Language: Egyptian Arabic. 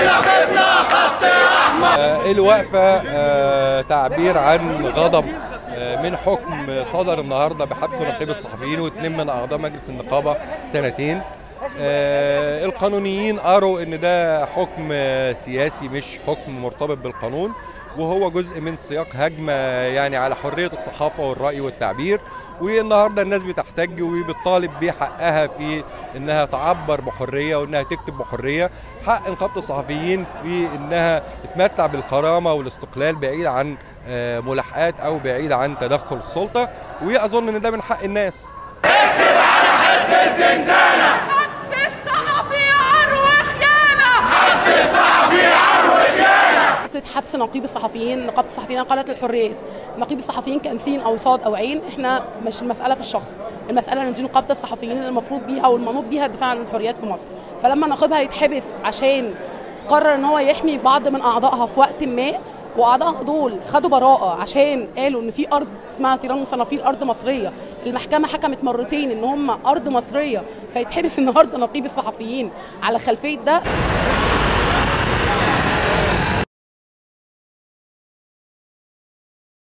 آه، الوقفة آه، تعبير عن غضب آه، من حكم صدر النهارده بحبس نقيب الصحفيين واثنين من اعضاء مجلس النقابه سنتين آه، القانونيين قروا ان ده حكم آه، سياسي مش حكم مرتبط بالقانون وهو جزء من سياق هجمه يعني على حريه الصحافه والراي والتعبير والنهارده الناس بتحتج وبتطالب بحقها في انها تعبر بحريه وانها تكتب بحريه حق نقابه الصحفيين في انها تتمتع بالكرامه والاستقلال بعيد عن آه، ملاحقات او بعيد عن تدخل السلطه واظن ان ده من حق الناس حبس الصحفي عروة خيانة فكره حبس نقيب الصحفيين نقابه الصحفيين قالت الحريات نقيب الصحفيين كان سين او صاد او عين احنا مش المساله في الشخص المساله ان دي نقابه الصحفيين اللي المفروض بيها والمنوط بيها الدفاع عن الحريات في مصر فلما نقيبها يتحبس عشان قرر ان هو يحمي بعض من اعضائها في وقت ما واعضائها دول خدوا براءه عشان قالوا ان في ارض اسمها تيران وصنافير ارض مصريه المحكمه حكمت مرتين ان هم ارض مصريه فيتحبس النهارده نقيب الصحفيين على خلفيه ده